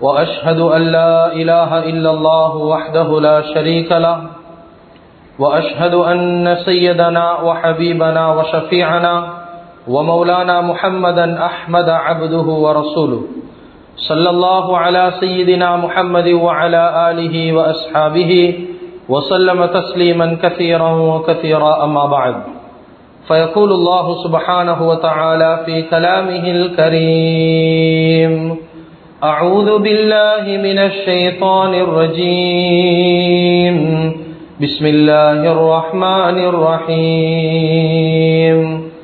وأشهد أن لا إله إلا الله وحده لا شريك له وأشهد أن سيدنا وحبيبنا وشفيعنا ومولانا محمدا أحمد عبده ورسوله صلى الله على سيدنا محمد وعلى آله وأصحابه وسلم تسليما كثيرا وكثيرا أما بعد فيقول الله سبحانه وتعالى في كلامه الكريم أعوذ بالله من الشيطان الرجيم بسم الله الرحمن الرحيم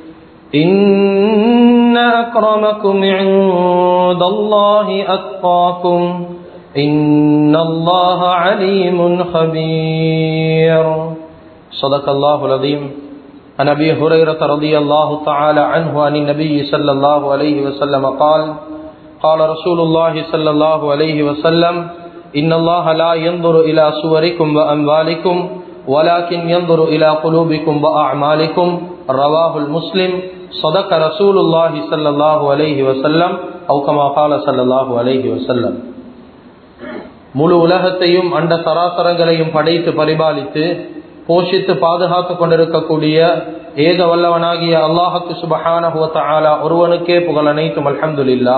إن أكرمكم عند الله أتقاكم إن الله عليم خبير صدق الله العظيم عن أبي هريرة رضي الله تعالى عنه عن النبي صلى الله عليه وسلم قال قال رسول الله صلى الله عليه وسلم إن الله لا ينظر إلى صوركم وأموالكم ولكن ينظر إلى قلوبكم وأعمالكم رواه المسلم صدق رسول الله صلى الله عليه وسلم أو كما قال صلى الله عليه وسلم முழு உலகத்தையும் அண்ட சராசரங்களையும் படைத்து பரிபாலித்து போஷித்து பாதுகாத்து கொண்டிருக்கக்கூடிய ஏக வல்லவனாகிய அல்லாஹத்து சுபஹானஹுவத்தாலா ஒருவனுக்கே புகழ் அனைத்தும் அல்ஹம்துலில்லா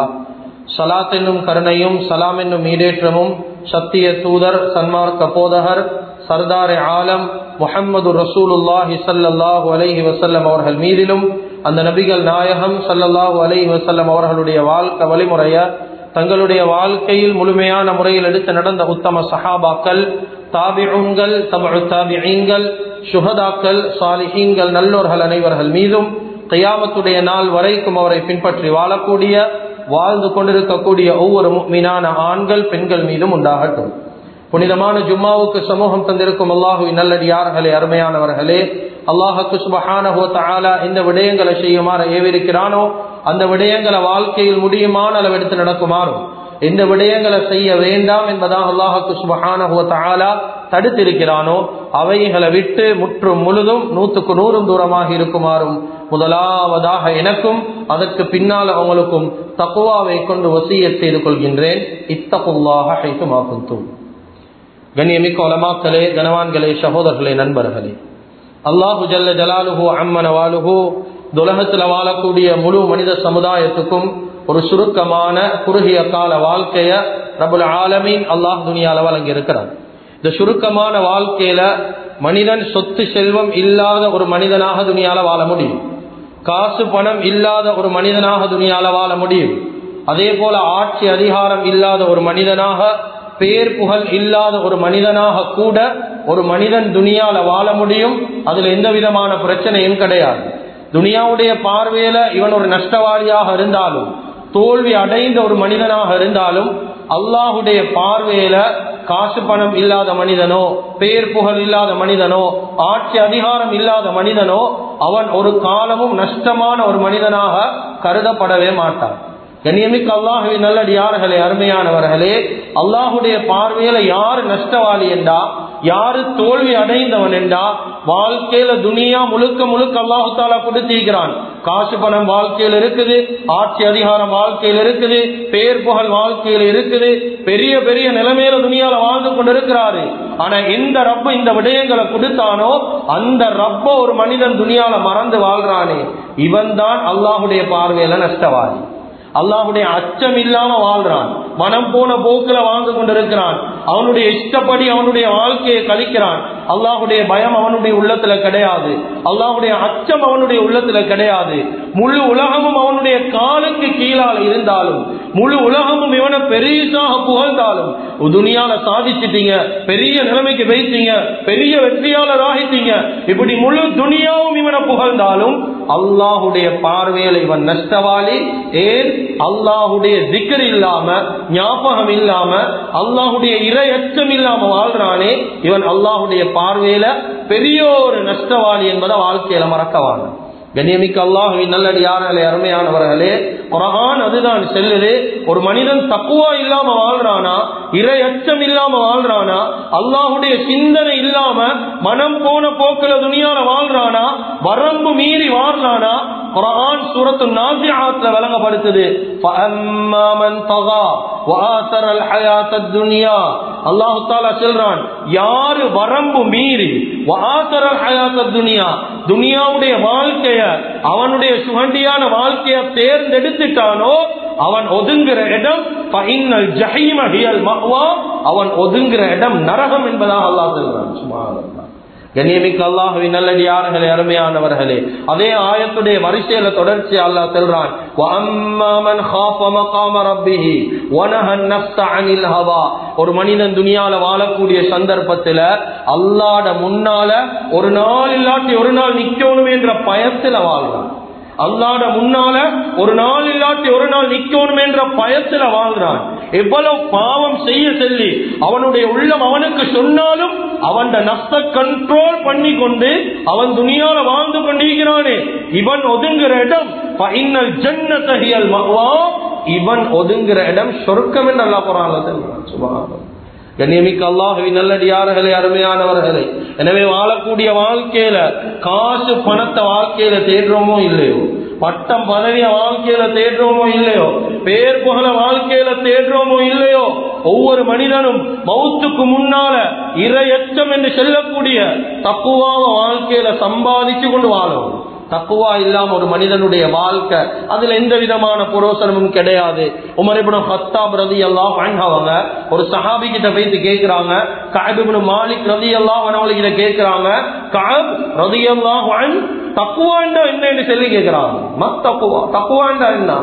சலாத் என்னும் கருணையும் சலாம் என்னும் ஈடேற்றமும் சத்திய தூதர் சன்மார்க்க போதகர் சர்தார் ஆலம் முஹம்மது ரசூலுல்லாஹி சல்லாஹூ அலைஹி வசல்லம் அவர்கள் மீதிலும் அந்த நபிகள் நாயகம் சல்லல்லாஹூ அலைஹி வசல்லம் அவர்களுடைய வாழ்க்கை வழிமுறைய தங்களுடைய வாழ்க்கையில் முழுமையான முறையில் எடுத்து நடந்த உத்தம சஹாபாக்கள் தாபிஉங்கள் தமு தாபிகள் சுகதாக்கள் சாலிஹீன்கள் நல்லோர்கள் அனைவர்கள் மீதும் கையாமத்துடைய நாள் வரைக்கும் அவரை பின்பற்றி வாழக்கூடிய வாழ்ந்து கொண்டிருக்கக்கூடிய ஒவ்வொரு மீனான ஆண்கள் பெண்கள் மீதும் உண்டாகட்டும் புனிதமான ஜும்மாவுக்கு சமூகம் தந்திருக்கும் அல்லாஹுவின் நல்லடியார்களே அருமையானவர்களே அல்லாஹுக்கு சுபஹானஹோ தாலா இந்த விடயங்களை செய்யுமாறு ஏவிருக்கிறானோ அந்த விடயங்களை வாழ்க்கையில் முடியுமான அளவெடுத்து நடக்குமாறும் எந்த விடயங்களை செய்ய வேண்டாம் என்பதாக அல்லாஹுக்கு சுபஹானஹோ தாலா தடுத்திருக்கிறானோ அவைகளை விட்டு முற்றும் முழுதும் நூற்றுக்கு நூறும் தூரமாக இருக்குமாறும் முதலாவதாக எனக்கும் அதற்கு பின்னால் அவங்களுக்கும் தக்குவாவை கொண்டு வசிய செய்து கொள்கின்றேன் இத்தகுல்லாக ஹைத்துமாக்கும் கண்ணியமிக்க ஒலமாக்களே கனவான்களே சகோதரர்களே நண்பர்களே அல்லாஹு ஜல்ல ஜலாலுஹு அம்மன வாலுஹு துலகத்தில் வாழக்கூடிய முழு மனித சமுதாயத்துக்கும் ஒரு சுருக்கமான குறுகிய கால வாழ்க்கைய ரபுல் ஆலமீன் அல்லாஹ் துணியால வழங்கி இருக்கிறார் இந்த சுருக்கமான வாழ்க்கையில மனிதன் சொத்து செல்வம் இல்லாத ஒரு மனிதனாக துணியால வாழ முடியும் காசு பணம் இல்லாத ஒரு மனிதனாக துணியால வாழ முடியும் அதே போல ஆட்சி அதிகாரம் இல்லாத ஒரு மனிதனாக பேர் புகழ் இல்லாத ஒரு மனிதனாக கூட ஒரு மனிதன் துனியால வாழ முடியும் அதுல எந்த விதமான பிரச்சனையும் கிடையாது துனியாவுடைய பார்வையில இவன் ஒரு நஷ்டவாளியாக இருந்தாலும் தோல்வி அடைந்த ஒரு மனிதனாக இருந்தாலும் அல்லாஹுடைய பார்வையில காசு பணம் இல்லாத மனிதனோ பேர் புகழ் இல்லாத மனிதனோ ஆட்சி அதிகாரம் இல்லாத மனிதனோ அவன் ஒரு காலமும் நஷ்டமான ஒரு மனிதனாக கருதப்படவே மாட்டான் கண்ணியமிக்க அல்லாஹுவின் நல்லடியார்களே அருமையானவர்களே அல்லாஹுடைய பார்வையில யாரு நஷ்டவாளி என்றா யாரு தோல்வி அடைந்தவன் என்றா வாழ்க்கையில துனியா முழுக்க முழுக்க அல்லாஹு தாலா கொடுத்திருக்கிறான் காசு பணம் வாழ்க்கையில் இருக்குது ஆட்சி அதிகாரம் வாழ்க்கையில் இருக்குது பேர் புகழ் வாழ்க்கையில் இருக்குது பெரிய பெரிய நிலைமையில துணியால வாழ்ந்து கொண்டிருக்கிறாரு ஆனா எந்த ரப்ப இந்த விடயங்களை கொடுத்தானோ அந்த ரப்ப ஒரு மனிதன் துணியால மறந்து வாழ்றானே இவன் தான் அல்லாஹுடைய பார்வையில நஷ்டவாதி அல்லாஹுடைய அச்சம் இல்லாம வாழ்றான் மனம் போன போக்குல வாழ்ந்து கொண்டிருக்கிறான் அவனுடைய இஷ்டப்படி அவனுடைய வாழ்க்கையை கழிக்கிறான் அல்லாஹுடைய பயம் அவனுடைய உள்ளத்துல கிடையாது அல்லாஹுடைய அச்சம் அவனுடைய உள்ளத்துல கிடையாது முழு உலகமும் அவனுடைய காலுக்கு கீழால இருந்தாலும் முழு உலகமும் இவனை பெரியசாக புகழ்ந்தாலும் துணியால சாதிச்சிட்டீங்க பெரிய நிலைமைக்கு வைத்தீங்க பெரிய வெற்றியாளர் ஆகிட்டீங்க இப்படி முழு துனியாவும் இவனை புகழ்ந்தாலும் அல்லாஹுடைய பார்வையில் இவன் நஷ்டவாளி ஏன் அல்லாஹுடைய திக்கர் இல்லாம ஞாபகம் இல்லாம அல்லாஹுடைய இரையச்சம் இல்லாம வாழ்றானே இவன் அல்லாஹுடைய பார்வையில பெரிய ஒரு நஷ்டவாளி என்பதை வாழ்க்கையில மறக்கவாங்க கண்ணியமிக்க அல்லாஹுவின் நல்லடியார்களே அருமையானவர்களே குரான் அதுதான் செல்லுது ஒரு மனிதன் தக்குவா இல்லாம வாழ்றானா இரையச்சம் இல்லாம வாழ்றானா அல்லாஹுடைய சிந்தனை இல்லாம மனம் போன போக்குல துணியால வாழ்றானா வரம்பு மீறி வாழ்றானா குர்ஆன் சூரத்து நாசிஆத்ல வழங்கப்படுத்துது فَأَمَّا مَنْ طَغَى وَآثَرَ الْحَيَاةَ الدُّنْيَا அல்லாஹ் தஆலா சொல்றான் யாரு வரம்பு மீறி وَآثَرَ الْحَيَاةَ الدُّنْيا துனியாவுடைய வாழ்க்கைய அவனுடைய சுகண்டியான வாழ்க்கைய தேர்ந்தெடுத்துட்டானோ அவன் ஒதுங்குற இடம் ஃபஇன்னல் ஜஹீம ஹியல் மஅவா அவன் ஒதுங்குற இடம் நரகம் என்பதாக அல்லாஹ் சொல்றான் சுப்ஹானல்லாஹ் கண்ணியமிக்க அல்லாஹுவின் நல்லடியார்களே அருமையானவர்களே அதே ஆயத்துடைய வரிசையில தொடர்ச்சி அல்லாஹ் சொல்றான் وَأَمَّا مَنْ خَافَ مَقَامَ رَبِّهِ وَنَهَى النَّفْسَ عَنِ الْهَوَى ஒரு மனிதன் துனியால வாழக்கூடிய சந்தர்ப்பத்துல அல்லாட முன்னால ஒரு நாள் இல்லாட்டி ஒரு நாள் நிக்கணும் என்ற பயத்துல வாழ்றான் அல்லாட முன்னால ஒரு நாள் இல்லாட்டி ஒரு நாள் நிக்கணும் என்ற பயத்துல வாழ்றான் எவ்வளவு பாவம் செய்ய சொல்லி அவனுடைய உள்ளம் அவனுக்கு சொன்னாலும் அவன் நஷ்ட கண்ட்ரோல் பண்ணி கொண்டு அவன் துணியால வாழ்ந்து கொண்டிருக்கிறானே இவன் ஒதுங்குற இடம் ஃபைனல் ஜன்னதஹியல் மஅவா இவன் ஒதுங்குற இடம் சொர்க்கம் என்று அல்லாஹ் குர்ஆன்ல சொல்றான் சுப்ஹானல்லாஹ் கண்ணியமிக்க அல்லாஹுவின் நல்லடியார்களே அருமையானவர்களே எனவே வாழக்கூடிய வாழ்க்கையில காசு பணத்தை வாழ்க்கையில தேடுறோமோ இல்லையோ பட்டம் பதவிய வாழ்க்கையில தேடுறோமோ இல்லையோ பேர் புகழ வாழ்க்கையில தேடுறோமோ இல்லையோ ஒவ்வொரு மனிதனும் மௌத்துக்கு முன்னால இரையச்சம் என்று சொல்லக்கூடிய தப்புவாவ வாழ்க்கையில சம்பாதிச்சு கொண்டு வாழும் தக்குவா இல்லாம ஒரு மனிதனுடைய வாழ்க்கை அதுல எந்த விதமான புரோசனமும் கிடையாது உமரிபுன ஹத்தாப் ரதி எல்லாம் அவங்க ஒரு சஹாபி கிட்ட போயிட்டு கேட்கிறாங்க காபிபுன மாலிக் ரதி எல்லாம் அவனவங்க கேட்கிறாங்க காப் ரதி எல்லாம் தக்குவாண்டா என்னன்னு சொல்லி கேட்கிறாங்க மத் தக்குவா தக்குவாண்டா என்ன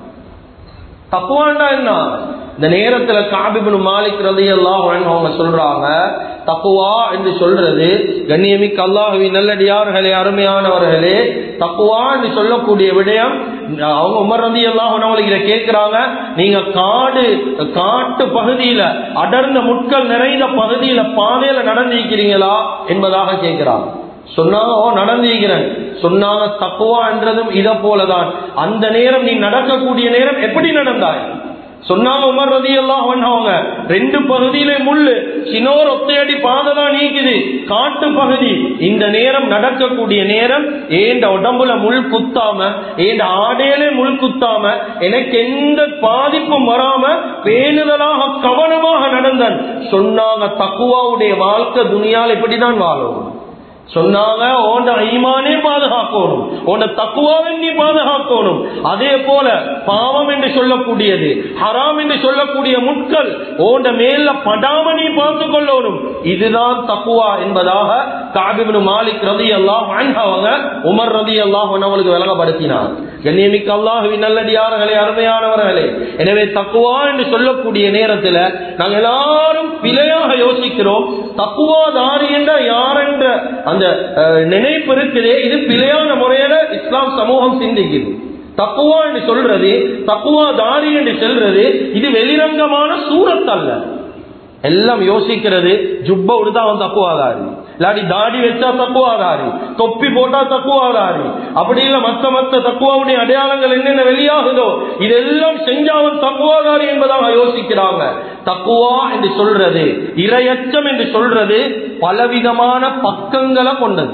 தக்குவாண்டா என்ன இந்த நேரத்துல காபிபுன் மாலிக் ரதி எல்லாம் அவங்க சொல்றாங்க தக்குவா என்று சொல்றது கண்ணியமிக்க அல்லாஹுவின் நல்லடியார்களே அருமையானவர்களே தக்குவா என்று சொல்லக்கூடிய விடயம் அவங்க உமர் ரதி எல்லாம் அவங்களுக்கு கேட்கிறாங்க நீங்க காடு காட்டு பகுதியில அடர்ந்த முட்கள் நிறைந்த பகுதியில பாதையில நடந்திருக்கிறீங்களா என்பதாக கேட்கிறாங்க சொன்னாங்க ஓ நடந்திருக்கிறேன் சொன்னாங்க தக்குவா என்றதும் இத போலதான் அந்த நேரம் நீ நடக்கக்கூடிய நேரம் எப்படி நடந்தாய் சொன்னாங்க உமர் ரதி எல்லாம் அவங்க ரெண்டு பகுதியிலே முள்ளு சின்னோர் ஒத்தையடி பாதை தான் நீக்குது காட்டு பகுதி இந்த நேரம் நடக்கக்கூடிய நேரம் ஏண்ட உடம்புல முள் குத்தாம ஏண்ட ஆடையிலே முள் குத்தாம எனக்கு எந்த பாதிப்பும் வராம பேணுதலாக கவனமாக நடந்தன் சொன்னாங்க தக்குவாவுடைய வாழ்க்கை துணியால் இப்படிதான் வாழும் சொன்னாங்க உன்ட ஈமானே பாதுகாக்கணும் உன்ட தக்குவாவை நீ பாதுகாக்கணும் அதே போல பாவம் என்று சொல்லக்கூடியது ஹராம் என்று சொல்லக்கூடிய முட்கள் உன்ட மேல படாம நீ பார்த்து கொள்ளணும் இதுதான் தக்குவா என்பதாக காபிபின் மாலிக் ரதி அல்லாஹ் அவங்க உமர் ரதி அல்லாஹ் அவங்களுக்கு விளங்கப்படுத்தினார் கண்ணியமிக்க அல்லாஹுவின் நல்லடியார்களே அருமையானவர்களே எனவே தக்குவா என்று சொல்லக்கூடிய நேரத்தில் நாங்கள் எல்லாரும் பிழையாக யோசிக்கிறோம் தக்குவா தாரி என்ற யார் என்ற அந்த நினைப்பு இருக்குதே இது பிழையான முறையில இஸ்லாம் சமூகம் சிந்திக்குது தக்குவா என்று சொல்றது தக்குவா தாரி என்று சொல்றது இது வெளிரங்கமான சூரத் அல்ல எல்லாம் யோசிக்கிறது ஜுப்ப உடுத்தா அவன் தக்குவாதாரி இல்லாட்டி தாடி வச்சா தக்குவாதாரி தொப்பி போட்டா தக்குவாதாரி அப்படி இல்ல மத்த மத்த தக்குவாவுடைய அடையாளங்கள் என்னென்ன வெளியாகுதோ இதெல்லாம் செஞ்சா அவன் தக்குவாதாரி என்பதாக யோசிக்கிறாங்க தக்குவா என்று சொல்றது இரையச்சம் என்று சொல்றது பலவிதமான பக்கங்களை கொண்டது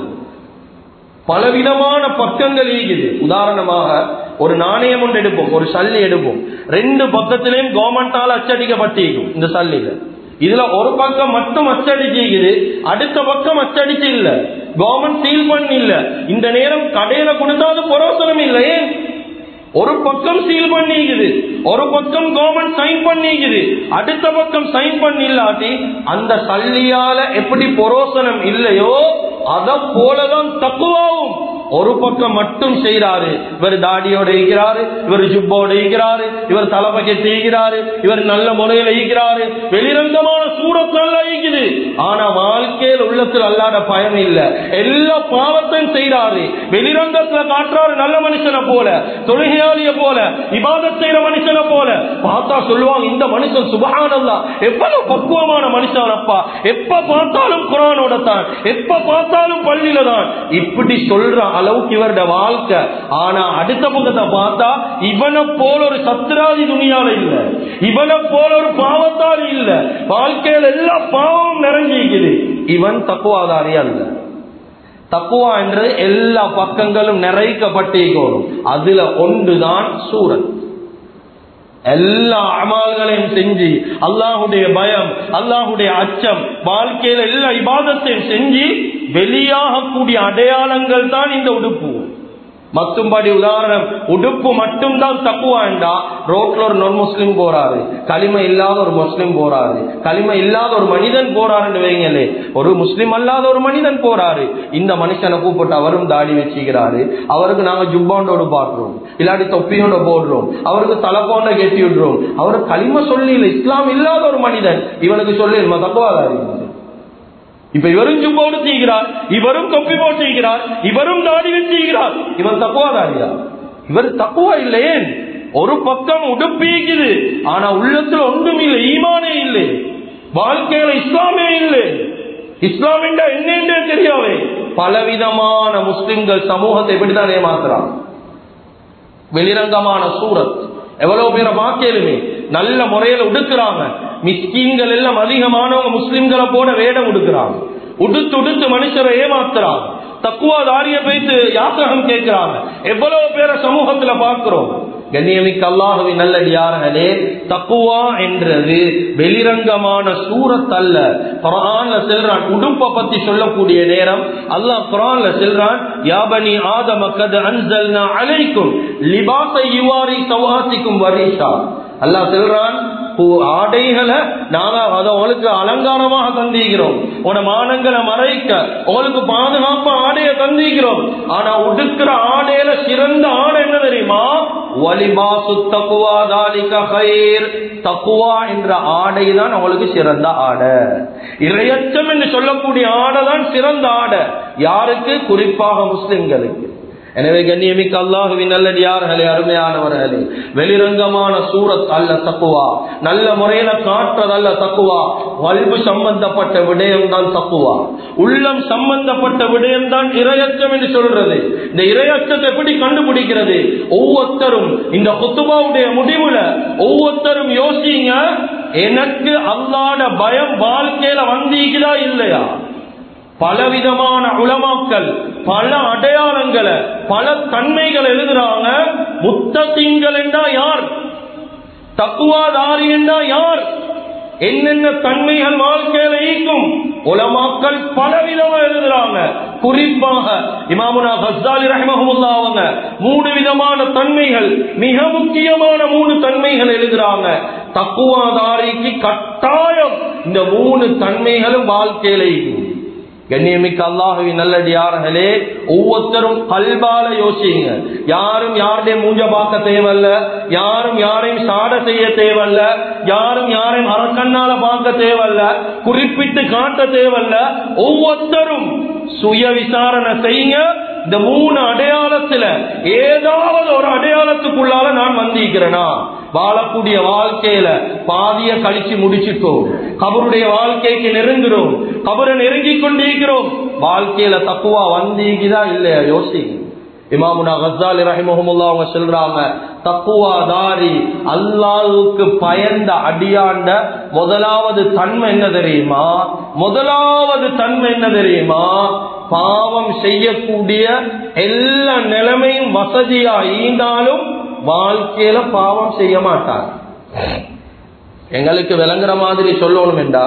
பலவிதமான பக்கங்கள் ஈகுது உதாரணமாக ஒரு நாணயம் ஒன்று எடுப்போம் ஒரு சல்லி எடுப்போம் ரெண்டு பக்கத்திலையும் கவர்மெண்டால அச்சடிக்கப்பட்டிருக்கும் இந்த சல்லில இதுல ஒரு பக்கம் மட்டும் அச்சடிச்சிருக்குது அடுத்த பக்கம் அச்சடிச்சு இல்ல கவர்மெண்ட் சீல் பண்ணி இல்ல இந்த நேரம் கடையில கொடுத்தாது புரோசனம் இல்லை ஏன் ஒரு பக்கம் சீல் பண்ணிக்குது ஒரு பக்கம் கவர்மெண்ட் சைன் பண்ணிக்குது அடுத்த பக்கம் சைன் பண்ணி இல்லாட்டி அந்த சல்லியால எப்படி புரோசனம் இல்லையோ அத போலதான் தக்குவாவும் ஒரு பக்கம் மட்டும் செய்யறாரு இவர் தாடியோட இருக்கிறாரு இவர் ஜுப்போட இருக்கிறாரு இவர் தலைப்பக்கை செய்கிறாரு இவர் நல்ல முறையில் ஈக்கிறாரு வெளிரங்கமான சூரத்தால் ஈக்குது ஆனா வாழ்க்கையில் உள்ளத்தில் அல்லாத பயம் இல்ல எல்லா பாவத்தையும் செய்யறாரு வெளிரங்கத்துல காட்டுறாரு நல்ல மனுஷனை போல தொழுகையாளிய போல இபாதத் செய்யற மனுஷனை போல பார்த்தா சொல்லுவாங்க இந்த மனுஷன் சுபகானல்லா எவ்வளவு பக்குவமான மனுஷனப்பா எப்ப பார்த்தாலும் குரானோட தான் எப்ப பார்த்தாலும் பள்ளியில தான் இப்படி சொல்ற அளவுக்கு இவருடைய வாழ்க்கை ஆனா அடுத்த பக்கத்தை பார்த்தா இவனை போல ஒரு சத்ராதி துணியால இல்ல இவனை போல ஒரு பாவத்தாரி இல்ல வாழ்க்கையில எல்லா பாவமும் நிறைஞ்சிக்குது இவன் தக்குவாதாரி அல்ல தக்குவா என்று எல்லா பக்கங்களும் நிறைக்கப்பட்டிருக்கணும் அதுல ஒன்றுதான் சூரத் எல்லா அமால்களையும் செஞ்சு அல்லாஹுடைய பயம் அல்லாஹுடைய அச்சம் வாழ்க்கையில எல்லா இபாதத்தையும் செஞ்சு வெளியாகக்கூடிய அடையாளங்கள் தான் இந்த உடுப்பு மத்தும்படி உதாரணம் உடுப்பு மட்டும்தான் தப்புவாண்டா ரோட்ல ஒரு நான் முஸ்லிம் போறாரு களிமை இல்லாத ஒரு முஸ்லிம் போறாரு களிமை இல்லாத ஒரு மனிதன் போறாருன்னு வைங்களே ஒரு முஸ்லிம் அல்லாத ஒரு மனிதன் போறாரு இந்த மனுஷனை கூப்பிட்டு அவரும் தாடி வச்சுக்கிறாரு அவருக்கு நாங்க ஜுப்பாண்டோடு பாடுறோம் இல்லாட்டி தொப்பியோட போடுறோம் அவருக்கு தலைப்போண்ட கெட்டி விடுறோம் அவரு களிமை சொல்லி இல்லை இஸ்லாம் இல்லாத ஒரு மனிதன் இவனுக்கு சொல்லி தப்புவாதாரி இப்ப இவரும் ஜும்போடு செய்கிறார் இவரும் தொப்பி போட்டு செய்கிறார் இவரும் தாடி வச்சுகிறார் இவன் தக்குவாதாரியா இவர் தக்குவா இல்லையே ஒரு பக்கம் உடுப்பிக்குது ஆனா உள்ளத்துல ஒன்றும் இல்லை ஈமானே இல்லை வாழ்க்கையில இஸ்லாமே இல்லை இஸ்லாம் என்றா என்னென்றே தெரியாவே பலவிதமான முஸ்லிம்கள் சமூகத்தை எப்படித்தான் ஏமாத்துறான் வெளிரங்கமான சூரத் எவ்வளவு பேரை மாக்கேலுமே நல்ல முறையில உடுக்குறாங்க மிஸ்கீன்கள் எல்லாம் அதிகமானவங்க முஸ்லிம்களை போட வேடம் உடுக்குறாங்க உடுத்து உடுத்து மனுஷரை ஏமாத்துறாங்க தக்குவா தாரிய பேத்து யாத்திரகம் கேட்கிறாங்க எவ்வளவு பேரை சமூகத்துல பார்க்கிறோம் கண்ணியமிக்க அல்லாஹுவின் நல்லடியார்களே தக்குவா என்றது வெளிரங்கமான சூரத் அல்ல குரான்ல செல்றான் உடுப்பை பத்தி சொல்லக்கூடிய நேரம் அல்லாஹ் குரான்ல செல்றான் யாபனி ஆதம கது அன்சல்னா அலைக்கும் லிபாசை யுவாரி சவாசிக்கும் வரிஷா அல்லாஹ் செல்றான் ஆடைகளை நாங்க அதை உங்களுக்கு அலங்காரமாக தந்திக்கிறோம் உன மானங்களை மறைக்க உங்களுக்கு பாதுகாப்பா ஆடையை தந்திக்கிறோம் ஆனா உடுக்கிற ஆடையில சிறந்த ஆடை என்ன தெரியுமா வலிபாசு தக்குவா தாலிக கயிர் தக்குவா என்ற ஆடை தான் அவங்களுக்கு சிறந்த ஆடை இரையச்சம் என்று சொல்லக்கூடிய ஆடை தான் சிறந்த ஆடை யாருக்கு குறிப்பாக முஸ்லிம்களுக்கு எனவே கண்ணியமிக்க அல்லாஹுவின் நல்லடியார்களே அருமையானவர்களே வெளிரங்கமான சூரத் அல்ல தக்குவா நல்ல முறையில காட்டுறது அல்ல தக்குவா வல்பு சம்பந்தப்பட்ட விடயம் தான் தக்குவா உள்ளம் சம்பந்தப்பட்ட விடயம் தான் இரையச்சம் என்று சொல்றது இந்த இரையச்சத்தை எப்படி கண்டுபிடிக்கிறது ஒவ்வொருத்தரும் இந்த குத்துபாவுடைய முடிவுல ஒவ்வொருத்தரும் யோசிங்க எனக்கு அல்லாட பயம் வாழ்க்கையில வந்தீங்களா இல்லையா பலவிதமான உளமாக்கல் பல அடையாளங்களை பல தன்மைகள் எழுதுறாங்க முத்தத்திங்கள் என்றா யார் தக்குவாதாரி என்றா யார் என்னென்ன தன்மைகள் வாழ்க்கையில ஈக்கும் உலமாக்கள் பலவிதமா எழுதுறாங்க குறிப்பாக இமாமுனா ஹஸ்தாலி ரஹமஹமுல்லா அவங்க மூணு விதமான தன்மைகள் மிக முக்கியமான மூணு தன்மைகள் எழுதுறாங்க தக்குவாதாரிக்கு கட்டாயம் இந்த மூணு தன்மைகளும் வாழ்க்கையில ஈக்கும் கண்ணியமிக்க அல்லாஹுவின் நல்லடியார்களே ஒவ்வொருத்தரும் கல்பால யோசிங்க யாரும் யாருடைய மூஞ்ச பார்க்க தேவையில்ல யாரும் யாரையும் சாட செய்ய தேவையில்ல யாரும் யாரையும் அரக்கண்ணால பார்க்க தேவையில்ல குறிப்பிட்டு காட்ட தேவையில்ல ஒவ்வொருத்தரும் சுய விசாரணை செய்யுங்க இந்த மூணு அடையாளத்துல ஏதாவது ஒரு அடையாளத்துக்குள்ளால நான் வந்திருக்கிறேனா வாழக்கூடிய வாழ்க்கையில பாதிய கழிச்சு முடிச்சுட்டோம் கபருடைய வாழ்க்கைக்கு நெருங்குறோம் கபரை நெருங்கி கொண்டிருக்கிறோம் வாழ்க்கையில தக்குவா வந்தீங்கதா இல்லையா யோசி இமாமுனா கசாலி ரஹிமஹமுல்லா அவங்க சொல்றாங்க தக்குவாதாரி அல்லாவுக்கு பயந்த அடியாண்ட முதலாவது தன்மை என்ன தெரியுமா முதலாவது தன்மை என்ன தெரியுமா பாவம் செய்யக்கூடிய எல்லா நிலைமையும் வசதியா ஈந்தாலும் வாழ்க்கையில பாவம் செய்ய மாட்டார் எங்களுக்கு விளங்குற மாதிரி சொல்லணும் என்றா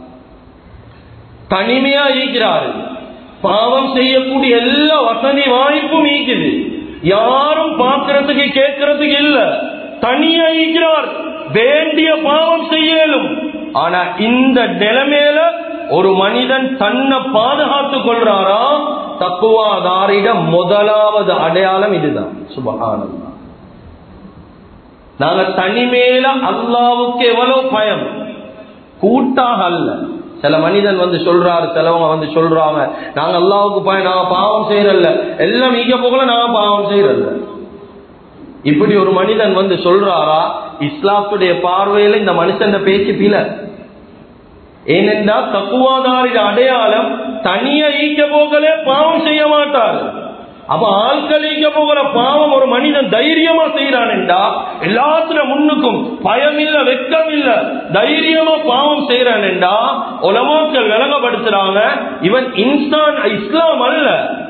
தனிமையா ஈக்கிறாரு பாவம் செய்யக்கூடிய எல்லா வசதி வாய்ப்பும் ஈக்குது யாரும் பார்க்கறதுக்கு கேட்கறதுக்கு இல்ல தனியா ஈக்கிறார் வேண்டிய பாவம் செய்யலும் ஆனா இந்த நிலைமையில ஒரு மனிதன் தன்னை பாதுகாத்துக் கொள்றாரா தக்குவாதாரிட முதலாவது அடையாளம் இதுதான் சுபகானந்தா நாங்க தனிமேல அல்லாவுக்கு எவ்வளவு பயம் கூட்டாக அல்ல சில மனிதன் வந்து சொல்றாரு சிலவங்க வந்து சொல்றாங்க நாங்க அல்லாவுக்கு பயம் நாங்க பாவம் செய்யறல்ல எல்லாம் நீங்க போகல நாங்க பாவம் செய்யறல்ல இப்படி ஒரு மனிதன் வந்து சொல்றாரா இஸ்லாத்துடைய பார்வையில இந்த மனுஷன் பேச்சு பில ஏனென்றா தக்குவாதாரிட அடையாளம் தனியா ஈக்க போகலே பாவம் செய்ய மாட்டார் அப்ப ஆட்கள் ஈக்க போகிற பாவம் ஒரு மனிதன் தைரியமா செய்யறான் என்றா எல்லாத்துல முன்னுக்கும் பயம் இல்ல வெக்கம் இல்ல தைரியமா பாவம் செய்யறான் என்றா உலமாக்கள் விலகப்படுத்துறாங்க இவன் இன்சான் இஸ்லாம் அல்ல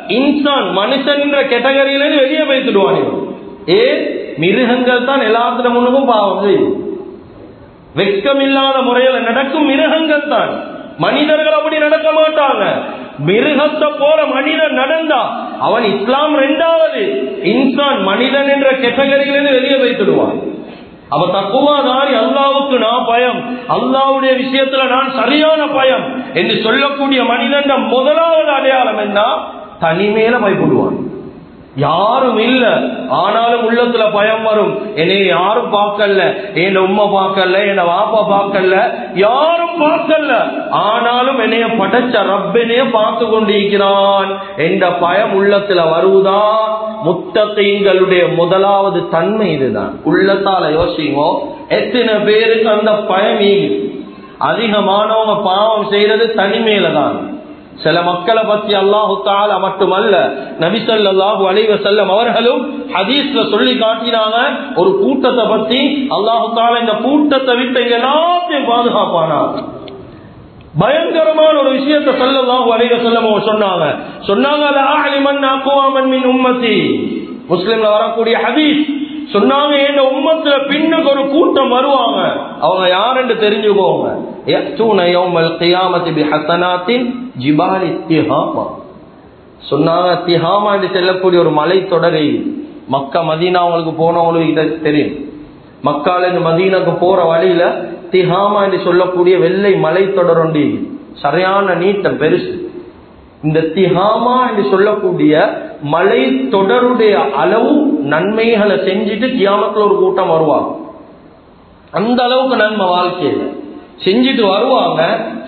இன்சான் மனுஷன் கேட்டகரியில வெளியே போய்த்துடுவான் ஏ மிருகங்கள் தான் எல்லாத்துல முன்னுக்கும் பாவம் செய்யும் வெட்கமில்லாத முறையில் நடக்கும் மிருகங்கள் தான் மனிதர்கள் அப்படி நடக்க மாட்டாங்க மிருகத்தை போல மனிதன் நடந்தா அவன் இஸ்லாம் ரெண்டாவது இன்சான் மனிதன் என்ற கேட்டகரியிலிருந்து வெளியே வைத்துடுவான் அவ தக்குவாதாரி அல்லாவுக்கு நான் பயம் அல்லாவுடைய விஷயத்துல நான் சரியான பயம் என்று சொல்லக்கூடிய மனிதன் முதலாவது அடையாளம் என்ன தனிமேல பயப்படுவான் யாரும் இல்ல ஆனாலும் உள்ளத்துல பயம் வரும் என்னை யாரும் பார்க்கல என் உம்மா பார்க்கல என் வாப்பா பார்க்கல யாரும் பார்க்கல ஆனாலும் என்னைய படைச்ச ரப்பனைய பார்த்து கொண்டிருக்கிறான் என்ற பயம் உள்ளத்துல வருவதா முத்தத்தைங்களுடைய முதலாவது தன்மை இதுதான் உள்ளத்தால யோசிங்கோ எத்தனை பேருக்கு அந்த பயம் அதிகமானவங்க பாவம் செய்யறது தனிமையில தான் சில மக்களை பத்தி அல்லாஹு தாலா மட்டுமல்ல நபிசல்லாஹு அலைவ செல்லம் அவர்களும் ஹதீஸ்ல சொல்லி காட்டினாங்க ஒரு கூட்டத்தை பத்தி அல்லாஹு தாலா இந்த கூட்டத்தை விட்டு எல்லாத்தையும் பாதுகாப்பானா பயங்கரமான ஒரு விஷயத்தை சொல்லலாம் அலைவ செல்லம் சொன்னாங்க சொன்னாங்க உம்மத்தி முஸ்லிம்ல வரக்கூடிய ஹதீஸ் சொன்னாங்க என் உம்மத்துல பின்னுக்கு ஒரு கூட்டம் வருவாங்க அவங்க யாருன்னு தெரிஞ்சுக்கோங்க சொன்னாங்க திஹாமா என்று செல்லக்கூடிய ஒரு மலை தொடரை மக்கா மதீனா அவங்களுக்கு போனவங்களுக்கு இதை தெரியும் மக்கால இந்த மதீனாக்கு போற வழியில திஹாமா என்று சொல்லக்கூடிய வெள்ளை மலை தொடர் ஒண்டி சரியான நீட்டம் பெருசு இந்த திஹாமா என்று சொல்லக்கூடிய மலை தொடருடைய அளவு நன்மைகளை செஞ்சுட்டு கியாமத்துல ஒரு கூட்டம் வருவாங்க அந்த அளவுக்கு நன்மை வாழ்க்கையில செஞ்சுட்டு வருவாங்க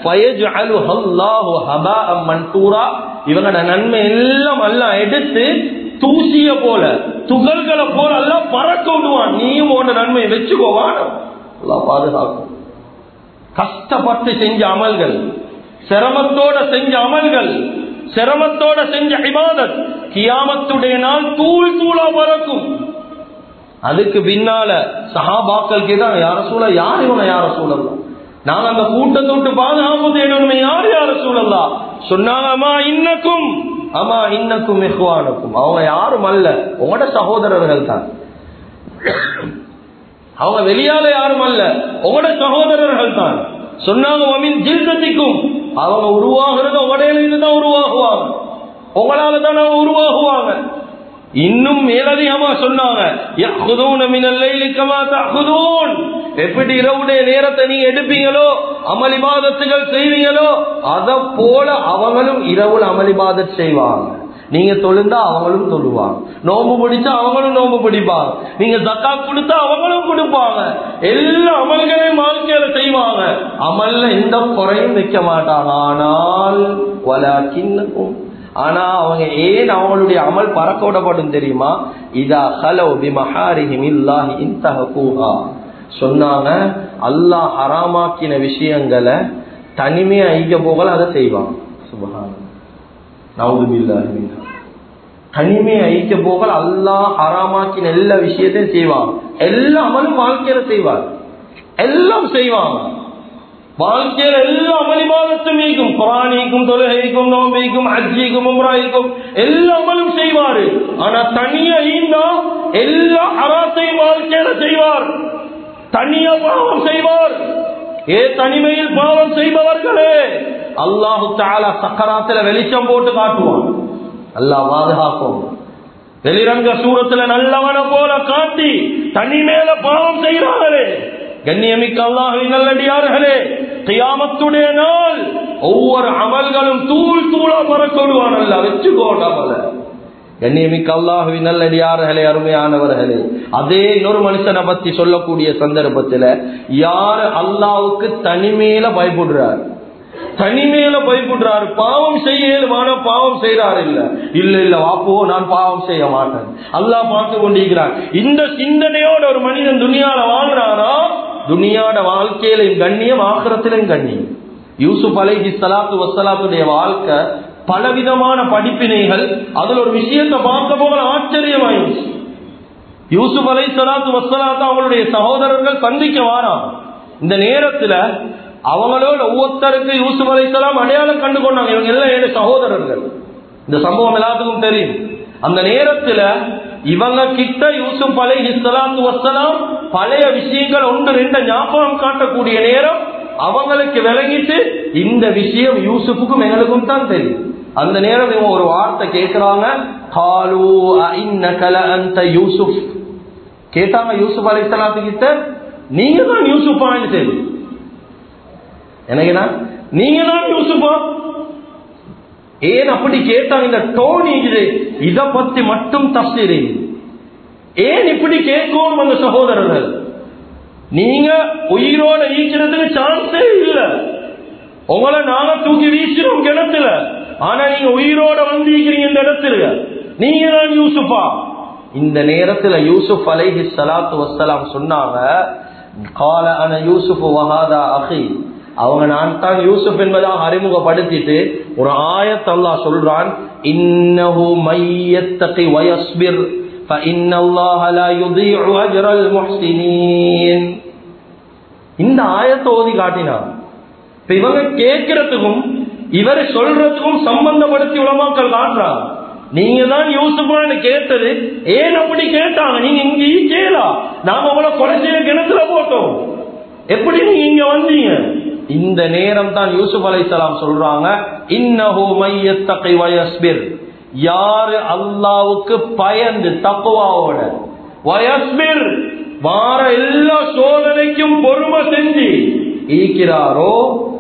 இவங்களோட நன்மை எல்லாம் எல்லாம் எடுத்து தூசிய போல துகள்களை போல எல்லாம் பறக்க விடுவான் நீயும் உன்னோட நன்மையை வச்சுக்கோவான் பாதுகாக்கும் கஷ்டப்பட்டு செஞ்ச அமல்கள் சிரமத்தோட செஞ்ச அமல்கள் சிரமத்தோட செஞ்ச இபாதத் கியாமத்துடைய நாள் தூள் தூளா பறக்கும் அதுக்கு பின்னால சஹாபாக்கள் கேட்டாங்க யார சூழ யார் இவங்க யார சூழல்லாம் நாங்க அந்த கூட்டத்தை விட்டு பாதுகாப்பு தேடணுமே யார் யார சூழல்லா சொன்னாங்க அம்மா இன்னக்கும் அம்மா இன்னக்கும் மெஹ்வானுக்கும் அவங்க யாரும் அல்ல உங்களோட சகோதரர்கள் தான் அவங்க வெளியால யாரும் அல்ல உங்களோட சகோதரர்கள் தான் சொன்னாங்க ஜில்தத்திக்கும் அவங்க உருவாகிறது உடையில தான் உருவாகுவாங்க உங்களால தான் அவங்க உருவாகுவாங்க இன்னும் மேலதிகமா சொன்னாங்க எப்படி இரவுடைய நேரத்தை நீங்க எடுப்பீங்களோ அமளிபாதத்துகள் செய்வீங்களோ அத போல அவங்களும் இரவுல அமளிபாதத் செய்வாங்க நீங்க தொழுந்தா அவங்களும் தொழுவாங்க நோம்பு பிடிச்சா அவங்களும் நோம்பு பிடிப்பாங்க நீங்க தக்கா கொடுத்தா அவங்களும் கொடுப்பாங்க எல்லா அமல்களையும் வாழ்க்கையில செய்வாங்க அமல்ல எந்த குறையும் வைக்க மாட்டாங்க ஆனால் வலா சின்னக்கும் ஆனா அவங்க ஏன் அவங்களுடைய அமல் பறக்க விடப்படும் தெரியுமா இதா ஹலோ பிமஹாரிஹிம் இல்லாஹி இன்தஹூஹா சொன்னாங்க அல்லாஹ் ஹராமாக்கின விஷயங்களை தனிமையா ஐக்க போகல அதை செய்வாங்க சுபஹான நவுதுபில்லாஹி தனிமையை ஐக்க போகல அல்லாஹ் ஹராமாக்கின எல்லா விஷயத்தையும் செய்வாங்க எல்லா அமலும் வாழ்க்கையில செய்வார் எல்லாம் செய்வாங்க வாழ்க்கையில் எல்லா அமளிபாதத்தும் நீக்கும் குரானிக்கும் தொழுகைக்கும் நோம்பிக்கும் அஜிக்கும் உம்ராய்க்கும் எல்லா அமலும் செய்வாரு ஆனா தனியா ஈந்தா எல்லா அராத்தையும் வாழ்க்கையில செய்வார் தனியா பாவம் செய்வார் ஏ தனிமையில் பாவம் செய்பவர்களே அல்லாஹு தாலா சக்கராத்துல வெளிச்சம் போட்டு காட்டுவான் அல்லாஹ் பாதுகாக்கும் வெளிரங்க சூரத்துல நல்லவன போல காட்டி தனி மேல பாவம் செய்கிறார்களே கண்ணியமிக்க அல்லாஹின் நல்லடியார்களே கியாமத்துடைய நாள் ஒவ்வொரு அமல்களும் தூள் தூளா பறக்கொடுவான் அல்ல வச்சுக்கோட்டாமல கண்ணியமிக்க அல்லாஹுவின் நல்லடியார்களே அருமையானவர்களே அதே இன்னொரு மனுஷனை பத்தி சொல்லக்கூடிய சந்தர்ப்பத்துல யாரு அல்லாவுக்கு தனிமையில பயப்படுறார் தனிமையில பயப்படுறாரு பாவம் செய்யலுமான பாவம் செய்யறாரு இல்ல இல்ல இல்ல வாப்போ நான் பாவம் செய்ய மாட்டேன் அல்லாஹ் பார்த்து கொண்டிருக்கிறார் இந்த சிந்தனையோட ஒரு மனிதன் துணியால வாழ்றாரா துனியாட வாழ்க்கையிலையும் கண்ணியம் ஆக்கிரத்திலையும் கண்ணியம் யூசுப் அலைஹி சலாத்து வசலாத்துடைய வாழ்க்கை பலவிதமான படிப்பினைகள் அதுல ஒரு விஷயத்தை பார்க்க போக ஆச்சரியமாயிருச்சு யூசுப் அலை சலாத்து வசலாத்து அவங்களுடைய சகோதரர்கள் சந்திக்க வாராம் இந்த நேரத்துல அவங்களோட ஒவ்வொருத்தருக்கு யூசுப் அலை சலாம் அடையாளம் கண்டு கொண்டாங்க இவங்க எல்லாம் ஏழு சகோதரர்கள் இந்த சம்பவம் எல்லாத்துக்கும் தெரியும் அந்த நேரத்துல இவங்க கிட்ட யூசுப் அலை இஸ்லாத்து வசலாம் பழைய விஷயங்கள் ஒன்று ரெண்டு ஞாபகம் காட்டக்கூடிய நேரம் அவங்களுக்கு விளங்கிட்டு இந்த விஷயம் யூசுப்புக்கும் எங்களுக்கும் தான் தெரியும் அந்த நேரம் இவங்க ஒரு வார்த்தை கேட்கிறாங்க காலு அஇன்னக லஅன்த யூசுப் கேட்டாங்க யூசுப் அலைஹிஸ்ஸலாத்து கிட்ட நீங்க தான் யூசுப்பான்னு தெரியும் எனக்குனா நீங்க தான் யூசுப்பா ஏன் அப்படி கேட்டாங்க இந்த டோன் இது இத பத்தி மட்டும் தப்சீர் ஏன் இப்படி கேட்கும் அந்த சகோதரர்கள் நீங்க உயிரோட ஈக்கிறதுக்கு சான்ஸே இல்ல உங்களை நாங்க தூக்கி வீசினோம் கிணத்துல ஆனா நீங்க உயிரோட வந்திருக்கிறீங்க இந்த இடத்துல நீங்க தான் யூசுஃபா இந்த நேரத்துல யூசுப் அலைஹி ஸலாத்து வஸ்ஸலாம் சொன்னாங்க கால அன யூசுப் வஹாதா அஹி அவங்க நான் தான் யூசுப் என்பதாக அறிமுகப்படுத்திட்டு ஒரு ஆயத் அல்லாஹ் சொல்றான் இன்னஹு மையத்தகி வயஸ்பிர் فإن الله لا يضيع أجر المحسنين இந்த ஆயத்தை ஓதி காட்டினான் இப்ப இவங்க கேட்கறதுக்கும் இவர் சொல்றதுக்கும் சம்பந்தப்படுத்தி உலமாக்கள் காட்டுறாங்க நீங்க தான் யூசுஃபான்னு கேட்டது ஏன் அப்படி கேட்டாங்க நீங்க இங்க கேளா நாம உங்களை கொலை செய்ய கிணத்துல போட்டோம் எப்படி நீங்க இங்க வந்தீங்க இந்த நேரம் தான் யூசுப் அலைஹிஸ்ஸலாம் சொல்றாங்க இன்னஹு மையத்தகி வயஸ்பிர் யாரு அல்லாவுக்கு பயந்து தக்குவாவோட வயஸ்பிர் வார எல்லா சோதனைக்கும் பொறுமை செஞ்சு ஈக்கிறாரோ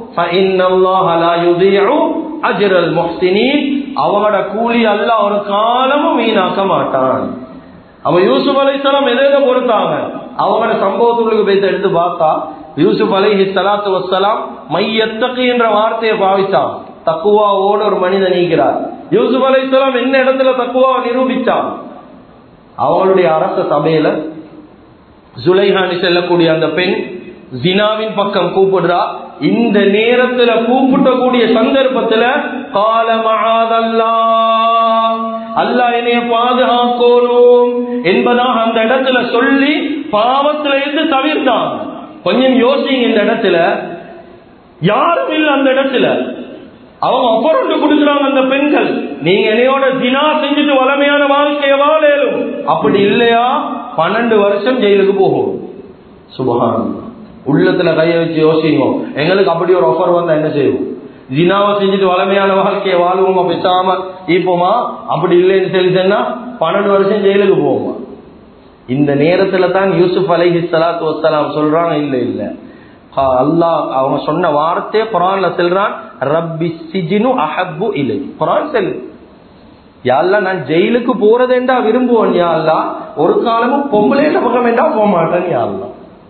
அஜிரல் முஹ்சினின் அவங்களோட கூலி அல்ல ஒரு காலமும் வீணாக்க மாட்டான் அவன் யூசுப் அலைசலாம் எதை பொறுத்தாங்க அவங்களோட சம்பவத்துள்ளுக்கு போய் எடுத்து பார்த்தா யூசுப் அலைஹி சலாத்து வசலாம் மையத்தக்கு என்ற வார்த்தையை பாவிச்சான் தக்குவாவோட ஒரு மனிதன் நீக்கிறார் யூசுப் அலைசலாம் என்ன இடத்துல தக்குவா நிரூபிச்சான் அவங்களுடைய அரச சபையில சுலைஹானி செல்லக்கூடிய அந்த பெண் ஜினாவின் பக்கம் கூப்பிடுறா இந்த நேரத்துல கூப்பிட்டக்கூடிய சந்தர்ப்பத்துல காலமஹாதல்லா அல்லாஹ் என்னைய பாதுகாக்கணும் என்பதாக அந்த இடத்துல சொல்லி பாவத்துல இருந்து தவிர்த்தான் கொஞ்சம் யோசிங்க இந்த இடத்துல யாரும் இல்லை அந்த இடத்துல அவங்க ஒப்பரண்டு கொடுக்குறாங்க அந்த பெண்கள் நீங்க என்னையோட தினா செஞ்சுட்டு வளமையான வாழ்க்கைய வாழலும் அப்படி இல்லையா பன்னெண்டு வருஷம் ஜெயிலுக்கு போகும் சுபகான் உள்ளத்துல கைய வச்சு யோசிங்க எங்களுக்கு அப்படி ஒரு ஆஃபர் வந்தா என்ன செய்வோம் ஜினாவை செஞ்சுட்டு வளமையான வாழ்க்கையை வாழுவோமா பேசாம இப்போமா அப்படி இல்லைன்னு சொல்லி சொன்னா பன்னெண்டு வருஷம் ஜெயிலுக்கு போவோமா இந்த நேரத்துல தான் யூசுப் அலைஹி சலாத்து வசலாம் சொல்றாங்க இல்ல இல்ல அல்லாஹ் அவங்க சொன்ன வார்த்தையே குரான்ல செல்றான் ரப்பி சிஜினு அஹப்பு இலை குரான் செல்லு யாழ்லா நான் ஜெயிலுக்கு போறதேண்டா விரும்புவேன் யாழ்லா ஒரு காலமும் பொம்பளையில பக்கம் வேண்டா போக மாட்டேன் யாழ்லா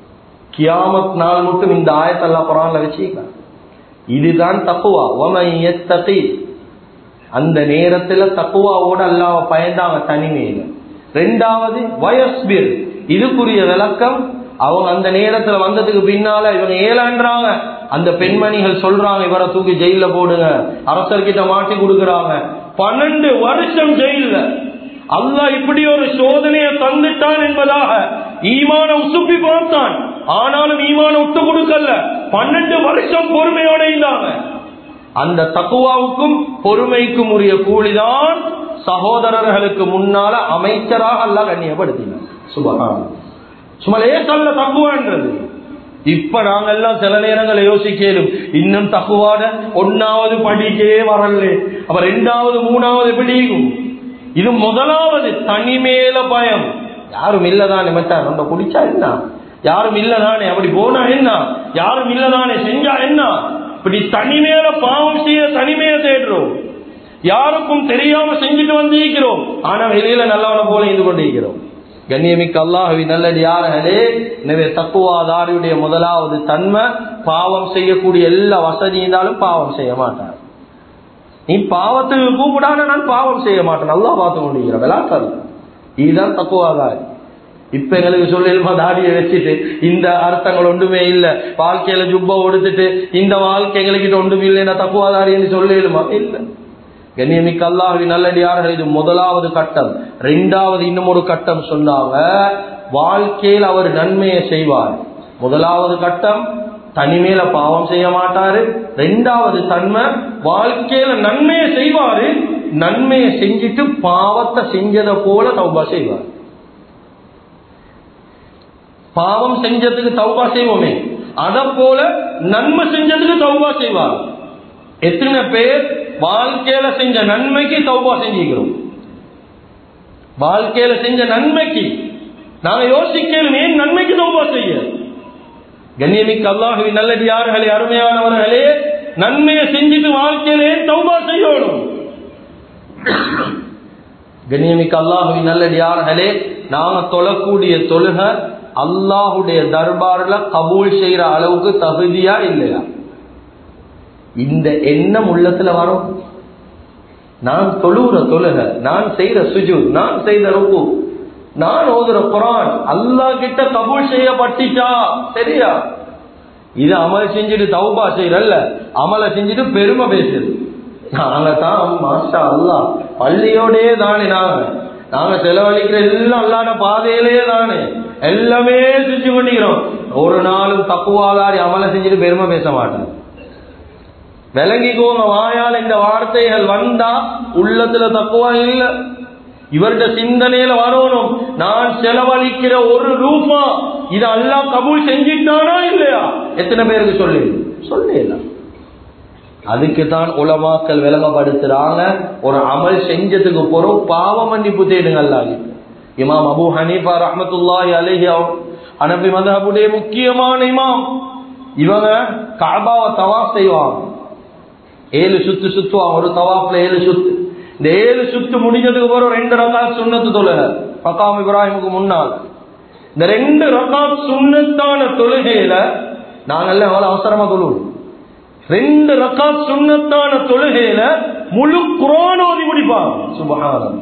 கியாமத் நாள் மட்டும் இந்த ஆயத்தெல்லாம் குரான்ல வச்சுக்க இதுதான் தப்புவா ஒமையத்தகி அந்த நேரத்துல தப்புவாவோட அல்லாவ பயந்தாங்க தனிமையில ரெண்டாவது வயஸ்பிர் இதுக்குரிய விளக்கம் அவங்க அந்த நேரத்துல வந்ததுக்கு பின்னால இவங்க ஏழான்றாங்க அந்த பெண்மணிகள் சொல்றாங்க இவரை தூக்கி ஜெயில போடுங்க அரசர்கிட்ட மாட்டி கொடுக்கறாங்க பன்னெண்டு வருஷம் ஜெயில அல்லாஹ் இப்படி ஒரு சோதனையை தந்துட்டான் என்பதாக ஈமான உசுப்பி பார்த்தான் ஆனாலும் ஈமான விட்டு கொடுக்கல பன்னெண்டு வருஷம் பொறுமையோட இருந்தாங்க அந்த தக்குவாவுக்கும் பொறுமைக்கும் உரிய கூலிதான் சகோதரர்களுக்கு முன்னால அமைச்சராக அல்ல கண்ணியப்படுத்தினார் சுபகான் சும்மா லேசல்ல தக்குவான்றது இப்ப நாங்க எல்லாம் சில நேரங்களை யோசிக்கலும் இன்னும் தக்குவாட ஒன்னாவது படிக்கவே வரல அப்ப ரெண்டாவது மூணாவது எப்படியும் இது முதலாவது தனிமேல பயம் யாரும் இல்லதானே மச்சான் நம்ம குடிச்சா என்ன யாரும் இல்லதானே அப்படி போனா என்ன யாரும் இல்லதானே செஞ்சா என்ன இப்படி தனிமேல பாவம் செய்ய தனிமையை தேடுறோம் யாருக்கும் தெரியாம செஞ்சுட்டு வந்திருக்கிறோம் ஆனா வெளியில நல்லவனை போல இருந்து கொண்டிருக்கிறோம் கண்ணியமிக்க அல்லாஹவி நல்லது யாரே எனவே தக்குவாதாரியுடைய முதலாவது தன்மை பாவம் செய்யக்கூடிய எல்லா வசதி இருந்தாலும் பாவம் செய்ய மாட்டார் நீ பாவத்துக்கு கூப்பிடான நான் பாவம் செய்ய மாட்டேன் நல்லா பார்த்து கொண்டிருக்கிற விளாட்டாது இதுதான் தக்குவாதாரி இப்ப எங்களுக்கு சொல்லிருமா தாடியை வச்சுட்டு இந்த அர்த்தங்கள் ஒன்றுமே இல்ல வாழ்க்கையில ஜுப்ப கொடுத்துட்டு இந்த வாழ்க்கை எங்களுக்கு ஒன்றும் இல்லைன்னா தக்குவாதாரின்னு சொல்லிடுமா இல்ல கண்ணியமிக்க அல்லாஹி நல்லடியார்கள் இது முதலாவது கட்டம் ரெண்டாவது இன்னும் ஒரு கட்டம் சொன்னாங்க வாழ்க்கையில் அவர் நன்மையை செய்வார் முதலாவது கட்டம் தனிமேல பாவம் செய்ய மாட்டாரு ரெண்டாவது தன்மை வாழ்க்கையில நன்மையை செய்வாரு நன்மையை செஞ்சுட்டு பாவத்தை செஞ்சதை போல தௌபா செய்வார் பாவம் செஞ்சதுக்கு தௌபா செய்வோமே அத போல நன்மை செஞ்சதுக்கு தௌபா செய்வார் எத்தனை பேர் வாழ்க்கையில செஞ்ச நன்மைக்கு தௌபா செஞ்சுக்கிறோம் வாழ்க்கையில செஞ்ச நன்மைக்கு நாங்க யோசிக்கணும் ஏன் நன்மைக்கு தௌபா செய்ய கண்ணியமிக்கு அல்லாஹுவின் நல்லடியார்களே அருமையானவர்களே நன்மையை செஞ்சுட்டு வாழ்க்கையிலே தௌபா செய்யணும் கண்ணியமிக்க அல்லாஹுவின் நல்லடியார்களே நாங்க தொழக்கூடிய தொழுக அல்லாஹுடைய தர்பார்ல கபூல் செய்யற அளவுக்கு தகுதியா இல்லையா இந்த எண்ணம் உள்ளத்துல வரும் நான் தொழுற தொழுக நான் செய்யற சுஜு நான் செய்த ருக்கு நான் ஓதுற குரான் அல்லாஹ் கிட்ட கபூல் செய்யப்பட்டுச்சா சரியா இது அமல் செஞ்சுட்டு தௌபா செய்யறல்ல அமலை செஞ்சுட்டு பெருமை பேசுது நாங்க தான் மாஷா அல்லா பள்ளியோடே தானே நாங்க நாங்க செலவழிக்கிற எல்லாம் அல்லாத பாதையிலே தானே எல்லாமே செஞ்சு பண்ணிக்கிறோம் ஒரு நாளும் தப்புவாதாரி அமலை செஞ்சுட்டு பெருமை பேச மாட்டேன் விளங்கிக்கோங்க வாயால் இந்த வார்த்தைகள் வந்தா உள்ளத்துல தக்குவா இல்ல இவருடைய சிந்தனையில வரணும் நான் செலவழிக்கிற ஒரு ரூபா இது அல்லாஹ் கபூல் செஞ்சிட்டானா இல்லையா எத்தனை பேருக்கு சொல்லு சொல்லல அதுக்கு தான் உலமாக்கள் விளங்கப்படுத்துறாங்க ஒரு அமல் செஞ்சதுக்கு போறோம் பாவ மன்னிப்பு தேடுங்க அல்லாஹ் இமாம் அபு ஹனீஃபா ரஹமத்துல்லாஹி அலைஹி அனபி மதஹபுடைய முக்கியமான இமாம் இவங்க காபாவை தவாஃப் செய்வாங்க ஏழு சுத்து சுத்துவாங்க ஒரு தவாஃப்ல ஏழு சுத்து இந்த ஏழு சுத்து முடிஞ்சதுக்கு பிறகு ரெண்டு ரகாத் சுண்ணத்து தொழுக மக்காம் இப்ராஹிமுக்கு முன்னால் இந்த ரெண்டு ரகாத் சுண்ணத்தான தொழுகையில நாங்கெல்லாம் எவ்வளவு அவசரமா தொழுவோம் ரெண்டு ரகாத் சுண்ணத்தான தொழுகையில முழு குரான் ஓதி முடிப்பாங்க சுபஹானம்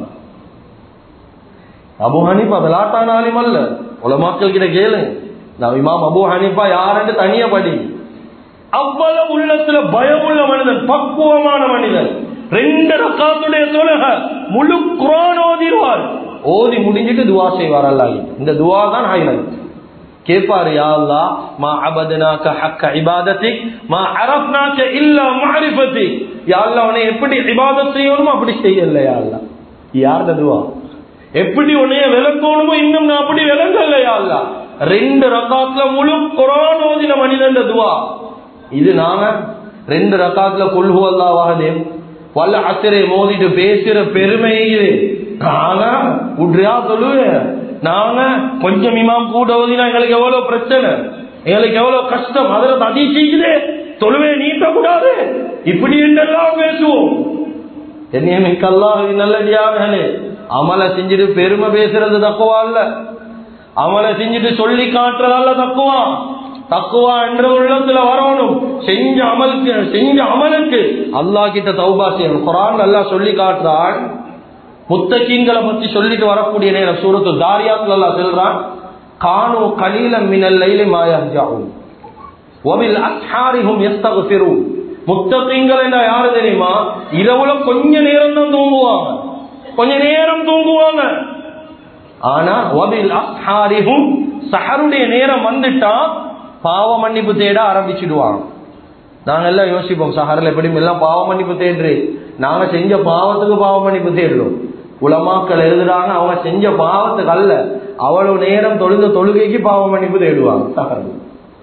அபு ஹனீஃபா விளாட்டான ஆலிம் அல்ல உலமாக்கள் கிட்ட கேளு நான் இமாம் அபு ஹனீஃபா யாருன்னு தனியா படி அவ்வளவு உள்ளத்துல பயமுள்ள மனிதன் பக்குவமான மனிதன் ரெண்டு ரக்காத்துடைய தொழுக முழு குரான் ஓதிடுவார் ஓதி முடிஞ்சிட்டு துவா செய்வார் அல்லாஹ் இந்த துவா தான் ஹைலைட் கேட்பாரு யா அல்லாஹ் மா அபதனாக ஹக்க இபாதத்திக் மா அரஃப்னாக இல்லா மஅரிஃபத்திக் யா அல்லாஹ் உன்னை எப்படி இபாதத் செய்யணுமோ அப்படி செய்யல யா அல்லாஹ் யார்த துவா எப்படி உன்னைய விளக்கணுமோ இன்னும் நான் அப்படி விளங்கல யா அல்லாஹ் ரெண்டு ரக்காத்துல முழு குரான் ஓதின மனிதன் துவா இது நாங்க ரெண்டு ரக்காத்துல கொள்கு அல்லாவாகதே வல்ல அத்திரை மோதிட்டு பேசுற பெருமை இது நாங்க உட்ரியா சொல்லுவே நாங்க கொஞ்சம் இமாம் கூட ஓதினா எங்களுக்கு எவ்வளவு பிரச்சனை எங்களுக்கு எவ்வளவு கஷ்டம் அதில் அதிசயிக்குதே தொழுவே நீட்ட கூடாது இப்படி என்றெல்லாம் பேசுவோம் என்னையமிக்கல்லாஹ் நல்லடியார்களே அமலை செஞ்சுட்டு பெருமை பேசுறது தக்குவா இல்ல அமலை செஞ்சுட்டு சொல்லி காட்டுறதல்ல தக்குவா தக்குவா என்ற உள்ளத்துல வரணும் செஞ்ச அமலுக்கு செஞ்ச அமலுக்கு அல்லாஹ் கிட்ட தௌபா செய்யணும் குரான் அல்லாஹ் சொல்லி காட்டுறான் முத்தகீன்களை பத்தி சொல்லிட்டு வரக்கூடிய நேரம் சூரத்து தாரியாத்துல அல்லாஹ் சொல்றான் கானு கலீலம் மினல் லைலி மா யஹ்ஜாஉன் வபில் அஸ்ஹாரிஹும் யஸ்தக்ஃபிரூன் முத்தகீன்கள் என்ன யாரு தெரியுமா இரவுல கொஞ்ச நேரம் தான் தூங்குவாங்க கொஞ்ச நேரம் தூங்குவாங்க ஆனா வபில் அஸ்ஹாரிஹும் சஹருடைய நேரம் வந்துட்டா பாவ மன்னிப்பு தேட ஆரம்பிச்சிடுவாங்க நாங்க எல்லாம் யோசிப்போம் சஹரில் எப்படி எல்லாம் பாவ மன்னிப்பு தேடுறே நாங்க செஞ்ச பாவத்துக்கு பாவ மன்னிப்பு தேடுறோம் உலமாக்கள் எழுதுறாங்க அவங்க செஞ்ச பாவத்துக்கு அல்ல அவ்வளவு நேரம் தொழுந்த தொழுகைக்கு பாவ மன்னிப்பு தேடுவாங்க சஹரில்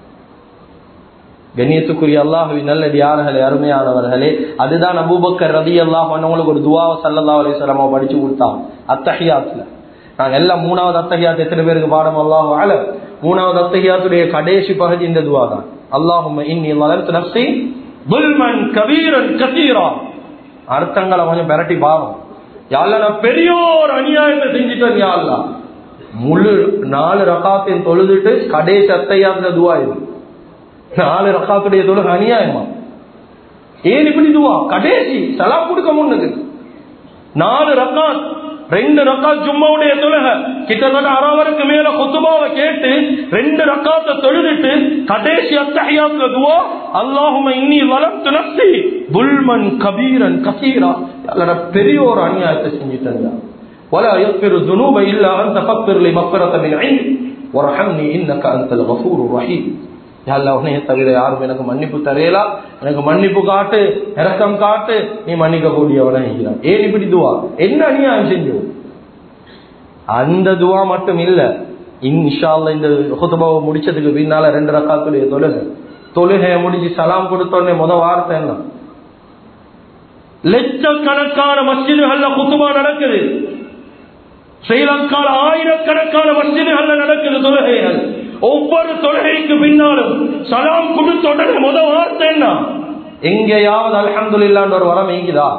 கண்ணியத்துக்குரிய அல்லாஹுவி நல்லடியார்களே அருமையானவர்களே அதுதான் அபூபக்கர் ரதி அல்லாஹ் பண்ணவங்களுக்கு ஒரு துவாவை சல்லல்லா அலிஸ்லாமா படிச்சு கொடுத்தாங்க அத்தஹியாத்துல நாங்க எல்லாம் மூணாவது அத்தகையாத்து எத்தனை பேருக்கு பாடம் அல்லாஹ் ஆல மூணாவது அத்தகையாத்துடைய கடைசி பகுதி இந்த துவா தான் அல்லாஹும் இன்னி வளர்த்து நப்சி புல்மன் கபீரன் கசீரா அர்த்தங்களை கொஞ்சம் பெரட்டி பாவம் யாழ்ல நான் பெரியோர் அநியாயத்தை செஞ்சுட்டேன் யாழ்லா முழு நாலு ரகாத்தையும் தொழுதுட்டு கடைசி அத்தையாத்துல துவா இது நாலு ரகாத்துடைய தொழுக அநியாயமா ஏன் இப்படி துவா கடைசி சலா கொடுக்க முன்னுக்கு நாலு ரகாத் ரெண்டு ரக்காத் ஜும்மாவுடைய தொழுக கிட்டத்தட்ட அறவருக்கு மேல குத்துபாவை கேட்டு ரெண்டு ரக்காத்த தொழுதுட்டு கடைசி அத்தஹியாத்துல துவா அல்லாஹும இன்னி வளர்த்து நப்சி புல்மன் கபீரன் கசீரா அல்லட பெரிய ஒரு அநியாயத்தை செஞ்சுட்டாங்க ولا يغفر الذنوب الا انت فاغفر لي مغفرة من عندك وارحمني انك انت الغفور الرحيم யாழ்லா உன்னைய தவிர யாரும் எனக்கு மன்னிப்பு தரையலா எனக்கு மன்னிப்பு காட்டு இறக்கம் காட்டு நீ மன்னிக்க கூடியவன இருக்கிறான் ஏன் இப்படி துவா என்ன அநியாயம் செஞ்சோம் அந்த துவா மட்டும் இல்ல இன்ஷால்ல இந்த ஹுதுபாவை முடிச்சதுக்கு பின்னால ரெண்டு ரக்காத்துடைய தொழுகை தொழுகையை முடிச்சு சலாம் கொடுத்தோடனே முத வார்த்தை என்ன லட்சக்கணக்கான மஸ்ஜிதுகள்ல குத்துபா நடக்குது ஸ்ரீலங்கால ஆயிரக்கணக்கான மஸ்ஜிதுகள்ல நடக்குது தொழுகைகள் ஒவ்வொரு தொழுகைக்கு பின்னாலும் சலாம் கொடுத்த உடனே முத வார்த்தை என்ன எங்கேயாவது அல்ஹம்துலில்லாஹ்ன்ற ஒரு வரம் எங்குதா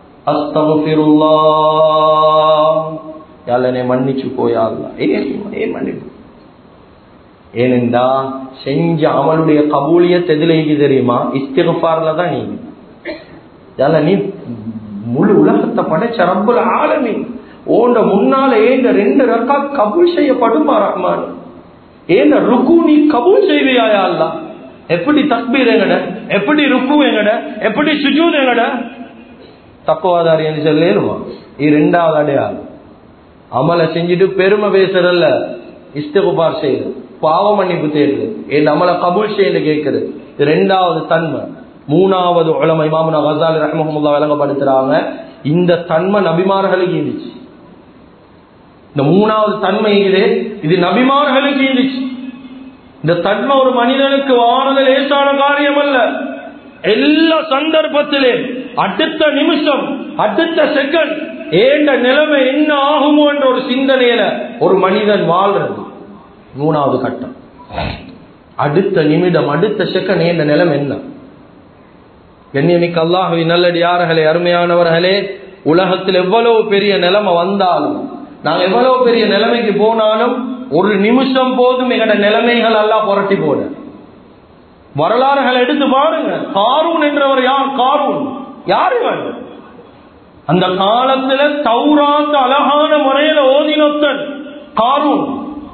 அஸ்தகுஃபிருல்லாஹ் யாழ்லனே மன்னிச்சு போயா அல்லாஹ் ஏன் ஏன் மன்னிப்பு ஏனென்றா செஞ்ச அமலுடைய கபூலியத் எதுல இருக்கு தெரியுமா இஸ்திகஃபார்ல தான் நீங்க யால நீ முழு உலகத்தை படைச்ச ரப்புல ஆலமி ஓண்ட முன்னால ஏண்ட ரெண்டு ரக்கா கபூல் செய்யப்படுமா ரஹ்மான் ஏண்ட ருக்கு நீ கபூல் செய்வியாயா அல்லா எப்படி தக்பீர் எங்கட எப்படி ருக்கு எங்கட எப்படி சுஜூத் எங்கட தக்குவாதாரி என்று சொல்லேருமா இது ரெண்டாவது அடையாளம் அமலை செஞ்சுட்டு பெருமை பேசுறல்ல இஸ்தகுபார் செய்யுது பாவ மன்னிப்பு தேடுது என் அமலை கபூல் செய்து கேட்குது இது ரெண்டாவது தன்மை மூணாவது உலமை இமாமுனா கசாலி ரஹமஹமுல்லா விளங்கப்படுத்துறாங்க இந்த தன்மை நபிமார்களுக்கு இருந்துச்சு இந்த மூணாவது தன்மை இது இது நபிமார்களுக்கு இருந்துச்சு இந்த தன்மை ஒரு மனிதனுக்கு வானது லேசான காரியம் அல்ல எல்லா சந்தர்ப்பத்திலே அடுத்த நிமிஷம் அடுத்த செகண்ட் ஏண்ட நிலைமை என்ன ஆகுமோ என்ற ஒரு சிந்தனையில ஒரு மனிதன் வாழ்றது மூணாவது கட்டம் அடுத்த நிமிடம் அடுத்த செகண்ட் ஏண்ட நிலைமை என்ன கண்ணியமிக்க அல்லாஹுவி நல்லடியார்களே அருமையானவர்களே உலகத்தில் எவ்வளவு பெரிய நிலைமை வந்தாலும் நாங்க எவ்வளவு பெரிய நிலைமைக்கு போனாலும் ஒரு நிமிஷம் போதும் எங்கட நிலைமைகள் எல்லாம் புரட்டி போட வரலாறுகளை எடுத்து பாருங்க காரூன் என்றவர் யார் காரூன் யாரு வேண்டும் அந்த காலத்துல தௌராத்த அழகான முறையில ஓதினொத்தன் காரூன்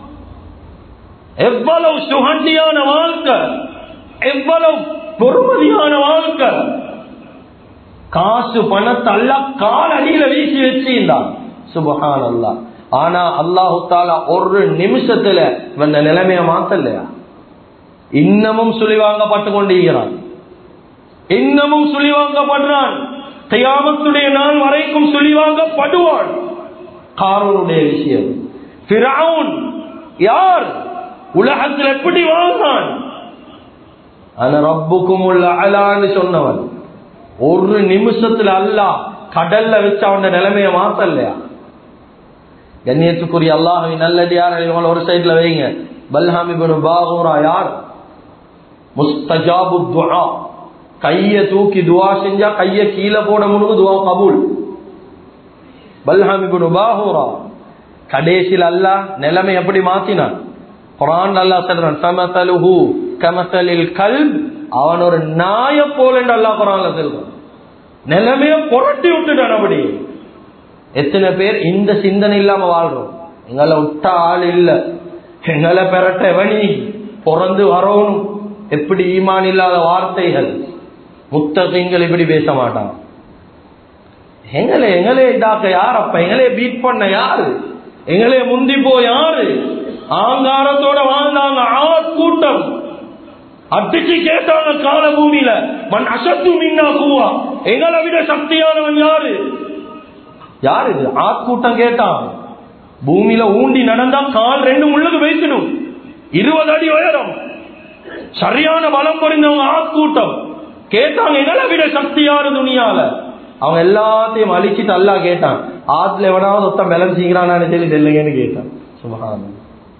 எவ்வளவு சுகண்டியான வாழ்க்கை எவ்வளவு பொறுமதியான வாழ்க்கை காசு பணத்தை அல்ல கால் அடியில வீசி வச்சிருந்தான் சுபஹான் அல்லா ஆனா அல்லாஹு தாலா ஒரு நிமிஷத்துல இந்த நிலைமைய மாத்தலையா இன்னமும் சுழிவாங்கப்பட்டு கொண்டிருக்கிறான் இன்னமும் சுழிவாங்கப்படுறான் கையாமத்துடைய நாள் வரைக்கும் சுழிவாங்கப்படுவான் காரூனுடைய விஷயம் பிராவுன் யார் உலகத்தில் எப்படி வாழ்ந்தான் ஆனா ரப்புக்கும் உள்ள அலான்னு சொன்னவன் ஒரு நிமிஷத்துல அல்ல கடல்ல வச்சு அவன் நிலைமைய மாத்தலையா கண்ணியத்துக்குரிய அல்லாஹின் நல்லடியார் இவங்க ஒரு சைட்ல வைங்க பல்ஹாமி பாகூரா யார் முஸ்தஜாபு துஆ கைய தூக்கி துவா செஞ்சா கைய கீழே போட முழுகு துவா கபூல் பல்ஹாமி பாகூரா கடைசியில் அல்லாஹ் நிலைமை எப்படி மாத்தினான் குரான் அல்லா சொல்றான் சமதலுஹு கமசலில் கல்ப் அவன் ஒரு நாய போல என்று அல்லா குரான்ல சொல்றான் நிலைமைய புரட்டி விட்டுட்டான் அப்படி எத்தனை பேர் இந்த சிந்தனை இல்லாம வாழ்றோம் எங்களை விட்ட ஆள் இல்ல எங்களை பெறட்ட எவனி பிறந்து வரணும் எப்படி ஈமான் இல்லாத வார்த்தைகள் முத்தகைங்கள் இப்படி பேச மாட்டான் எங்களே எங்களே இதாக்க யார் அப்ப எங்களே பீட் பண்ண யாரு எங்களே முந்தி போ யாரு ஆங்காரத்தோட வாழ்ந்தாங்க ஆத் கூட்டம் அடிச்சு கேட்டாங்க கால பூமியில மண் அசத்து மின்னா கூவா எங்களை விட சக்தியானவன் யாரு யாரு இது ஆட்கூட்டம் கேட்டான் பூமியில ஊண்டி நடந்தா கால் ரெண்டு முள்ளுக்கு வைக்கணும் இருபது அடி உயரம் சரியான பலம் புரிந்தவங்க ஆட்கூட்டம் கேட்டாங்க எங்களை விட சக்தி யாரு துணியால அவங்க எல்லாத்தையும் அழிச்சிட்டு அல்லா கேட்டான் ஆத்துல எவனாவது ஒருத்தன் விளைஞ்சிக்கிறானு சொல்லி தெல்லுங்கன்னு கேட்டான் சுபகானம்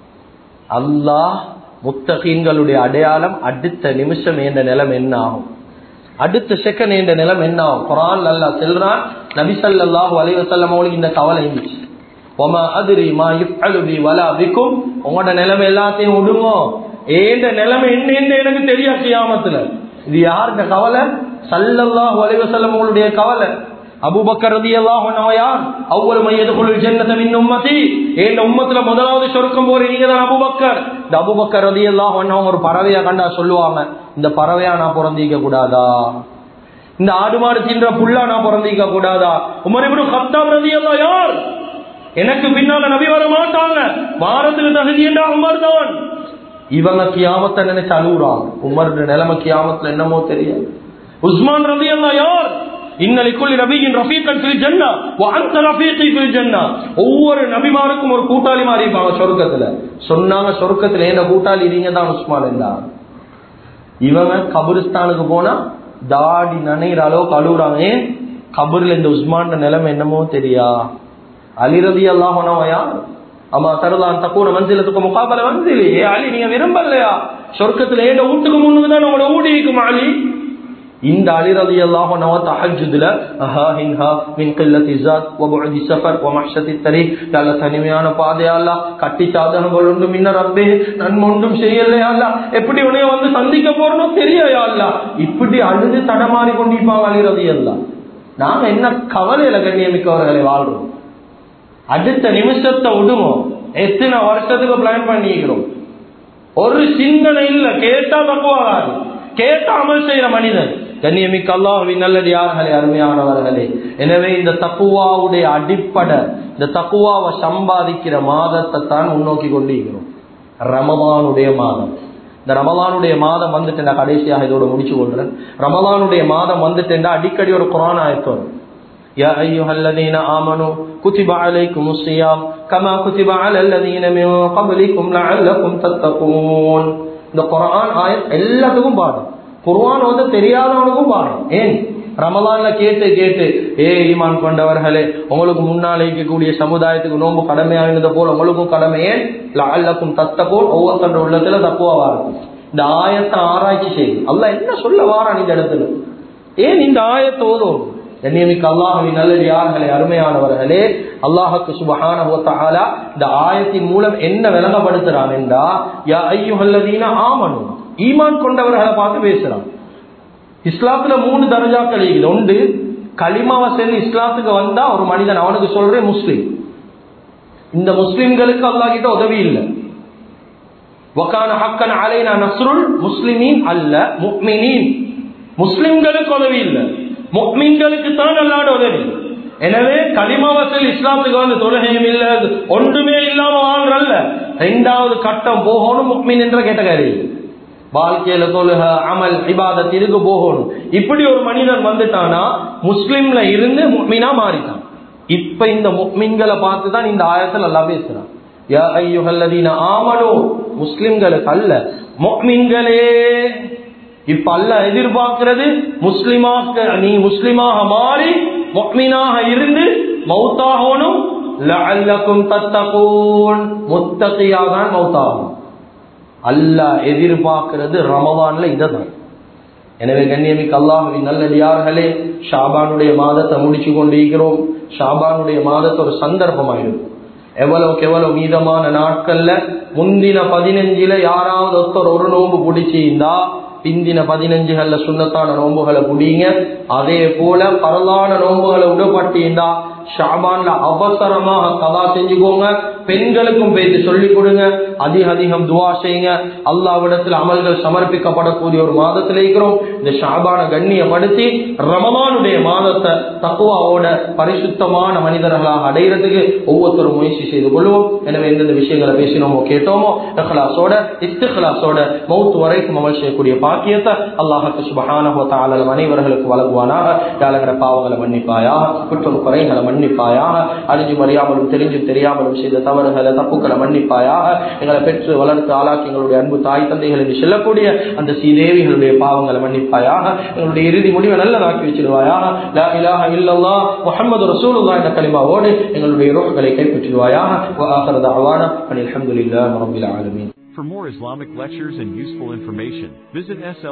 அல்லாஹ் முத்தகீன்களுடைய அடையாளம் அடுத்த நிமிஷம் என்ற நிலம் என்ன ஆகும் அடுத்த செகண்ட் என்ற நிலம் என்ன ஆகும் குரான் அல்லா செல்றான் நபி ஸல்லல்லாஹு அலைஹி வஸல்லம் அவங்களுக்கு இந்த கவலை இருந்துச்சு ஒமா அதிரி மா யுஃஅலு பி வலா பிக்கும் உங்களோட நிலைமை எல்லாத்தையும் விடுங்க ஏண்ட நிலைமை என்ன என்ன எனக்கு தெரியாது கியாமத்துல இது யாருடைய கவலை ஸல்லல்லாஹு அலைஹி வஸல்லம் அவங்களுடைய கவலை அபூபக்கர் ரலியல்லாஹு அன்ஹு யார் அவ்வளவு மையதுக்குள் ஜன்னத மின் உம்மதி ஏண்ட உம்மத்துல முதலாவது சொர்க்கம் போற நீங்க தான் அபூபக்கர் இந்த அபூபக்கர் ரலியல்லாஹு அன்ஹு ஒரு பறவையா கண்டா சொல்லுவாங்க இந்த பறவையா நான் பிறந்திக்க கூடாதா இந்த ஆடு மாடு தின்ற புல்லா நான் பிறந்திக்க கூடாதா உமர் இப்னு கத்தாப் ரலியல்லாஹு யார் எனக்கு பின்னால நபி வர மாட்டாங்க வாரத்துக்கு தகுதி என்றா உமர் தான் இவங்க கியாமத்தை நினைச்சு அழுகுறாங்க உமர் நிலைமை கியாமத்துல என்னமோ தெரியாது உஸ்மான் ரவி அல்லா யார் இன்னலிக்குள் நபியின் ரஃபீக்கன் ஃபில் ஜன்னா அந்த ரஃபீக்கி ஃபில் ஜன்னா ஒவ்வொரு நபிமாருக்கும் ஒரு கூட்டாளி மாதிரி இருப்பாங்க சொர்க்கத்துல சொன்னாங்க சொர்க்கத்துல என்ன கூட்டாளி நீங்க தான் உஸ்மான் என்றார் இவங்க கபிரிஸ்தானுக்கு போனா தாடி நனைகிற அளவுக்கு அழுகுறாங்க ஏன் கபூர்ல இந்த உஸ்மான் நிலைமை என்னமோ தெரியா அலிரதி அல்லாஹனவையா அம்மா தருதான் தக்கூட மஞ்சளத்துக்கு முகாபல மஞ்சள் ஏ அலி நீங்க விரும்பலையா சொர்க்கத்துல ஏண்ட வீட்டுக்கு முன்னுக்கு தான் உங்களோட ஊடி இருக்கும் அலி இந்த அலி ரதி அல்லாஹனவ தஹஜுதுல அஹா ஹின்ஹா மின் கில்லத்தி ஜாத் வபுஅதி சஃபர் வமஹ்ஷதி தரீக் நல்ல தனிமையான பாதையா அல்ல கட்டி சாதகங்கள் ஒன்றும் இன்ன ரப்பே நன்மை ஒன்றும் செய்யலையா அல்ல எப்படி உனைய வந்து சந்திக்க போறனோ தெரியா அல்ல இப்படி அழுது தடமாறி கொண்டிருப்பாங்க அலி ரதி அல்லா நாங்க என்ன கவலையில கண்ணியமிக்கவர்களை வாழ்றோம் அடுத்த நிமிஷத்தை விடுவோம் எத்தனை வருஷத்துக்கு பிளான் பண்ணிக்கிறோம் ஒரு சிந்தனை இல்ல கேட்டா தப்புவாகாது கேட்டா அமல் செய்யற மனிதன் கண்ணியமிக்க அல்லாஹுவின் நல்லடியார்களே அருமையானவர்களே எனவே இந்த தக்குவாவுடைய அடிப்படை இந்த தக்குவாவை சம்பாதிக்கிற மாதத்தை தான் முன்னோக்கி கொண்டிருக்கிறோம் ரமதானுடைய மாதம் இந்த ரமலானுடைய மாதம் வந்துட்டேன் கடைசியாக இதோட முடிச்சு கொள்றேன் ரமலானுடைய மாதம் வந்துட்டேன் அடிக்கடி ஒரு குரான் ஆயத்து வரும் يا أيها الذين آمنوا كتب عليكم الصيام كما كتب على الذين من قبلكم لعلكم تتقون இந்த குரான் ஆயத் எல்லாத்துக்கும் பாடம் குர்ஆன் வந்து தெரியாதவனுக்கும் பாடம் ஏன் ரமலான்ல கேட்டு கேட்டு ஏ ஈமான் கொண்டவர்களே உங்களுக்கு முன்னாலே இருக்கக்கூடிய சமுதாயத்துக்கு நோன்பு கடமையானது போல் உங்களுக்கும் கடமை ஏன் அல்லக்கும் தத்த போல் ஒவ்வொருத்தன்ற உள்ளத்துல தப்புவா இருக்கும் இந்த ஆயத்தை ஆராய்ச்சி செய்யும் அல்ல என்ன சொல்ல வாரான் இந்த இடத்துல ஏன் இந்த ஆயத்தை ஓதும் கண்ணியமிக்க அல்லாஹுவின் நல்லடியார்களே அருமையானவர்களே அல்லாஹுக்கு சுபஹான இந்த ஆயத்தின் மூலம் என்ன விளங்கப்படுத்துறான் என்றா யா ஐயுஹல்லதீன ஆமனு ஈமான் கொண்டவர்களை பார்த்து பேசுறான் இஸ்லாத்துல மூணு தரஜாக்கள் இருக்குது ஒன்று களிமாவை சேர்ந்து இஸ்லாத்துக்கு வந்தா ஒரு மனிதன் அவனுக்கு சொல்றேன் முஸ்லீம் இந்த முஸ்லிம்களுக்கு அல்லா கிட்ட உதவி இல்லை வக்கான ஹக்கன் அலைனா நஸ்ருல் முஸ்லிமீன் அல்ல முக்மினீன் முஸ்லிம்களுக்கு உதவி இல்லை முக்மின்களுக்கு தான் அல்லாட உதவி எனவே களிமாவத்தில் இஸ்லாத்துக்கு வந்து தொழுகையும் இல்ல ஒன்றுமே இல்லாம வாழ்றல்ல ரெண்டாவது கட்டம் போகணும் முக்மின் என்ற கேட்டகரி வாழ்க்கையில தொழுக அமல் இபாதத்திற்கு போகணும் இப்படி ஒரு மனிதன் வந்துட்டானா முஸ்லிம்ல இருந்து முக்மினா மாறிட்டான் இப்ப இந்த முக்மின்களை பார்த்து தான் இந்த ஆயத்தில் எல்லாம் பேசுறான் யா ஐயுஹல்லதீன ஆமனோ முஸ்லிம்களுக்கு அல்ல முக்மின்களே இப்ப அல்ல எதிர்பார்க்கிறது முஸ்லிமாக நீ முஸ்லிமாக மாறி மொக்மீனாக இருந்து மௌத்தாகணும் லஅல்லக்கும் தத்தகூன் முத்தகையாக தான் மௌத்தாகும் அல்ல எதிர்பார்க்கிறது ரமவான்ல இதான் எனவே கண்ணியமிக்கு அல்லாஹுவின் நல்லடியார்களே ஷாபானுடைய மாதத்தை முடிச்சு கொண்டிருக்கிறோம் ஷாபானுடைய மாதத்தை ஒரு சந்தர்ப்பமாயிடும் எவ்வளவுக்கு எவ்வளவு மீதமான நாட்கள்ல முந்தின பதினஞ்சுல யாராவது ஒருத்தர் ஒரு நோம்பு பிடிச்சிருந்தா பிந்தின பதினஞ்சுகள்ல சுண்ணத்தான நோம்புகளை குடிங்க அதே போல பரலான நோம்புகளை விடப்பட்டீண்டா ஷாபான்ல அவசரமாக கதா செஞ்சுக்கோங்க பெண்களுக்கும் பேசி சொல்லிக் கொடுங்க அதிக அதிகம் துவா செய்யுங்க அல்லாவிடத்தில் அமல்கள் சமர்ப்பிக்கப்படக்கூடிய ஒரு மாதத்தில் இருக்கிறோம் இந்த ஷாபான கண்ணியப்படுத்தி ரமமானுடைய மாதத்தை தக்குவாவோட பரிசுத்தமான மனிதர்களாக அடைகிறதுக்கு ஒவ்வொருத்தரும் முயற்சி செய்து கொள்வோம் எனவே எந்தெந்த விஷயங்களை பேசினோமோ கேட்டோமோ இஹ்லாஸோட இஸ்திஹ்லாஸோட மௌத்து வரைக்கும் அமல் செய்யக்கூடிய பாக்கியத்தை அல்லாஹுக்கு சுபஹானஹு தஆலா அனைவர்களுக்கு வழங்குவானாக யாழங்கிற பாவங்களை மன்னிப்பாயாக குற்றம் குறைகளை மன்னிப்பாயாக அறிஞ்சும் அறியாமலும் தெரிஞ்சும் தெரியாமலும் செய்த தவறுகளை தப்புக்களை மன்னிப்பாயாக எங்களை பெற்று வளர்த்து ஆளாக்கி எங்களுடைய அன்பு தாய் தந்தைகள் என்று சொல்லக்கூடிய அந்த ஸ்ரீதேவிகளுடைய பாவங்களை மன்னிப்பாயாக எங்களுடைய இறுதி முடிவை நல்லதாக்கி வச்சிருவாயாக லா இலாஹ இல்லல்லாஹ் முஹம்மது ரசூலுல்லாஹ் என்ற கலிமாவோடு எங்களுடைய ரோஹ்களை கைப்பற்றிடுவாயாக وآخر دعوانا أن الحمد لله رب العالمين For more Islamic lectures and useful information, visit SL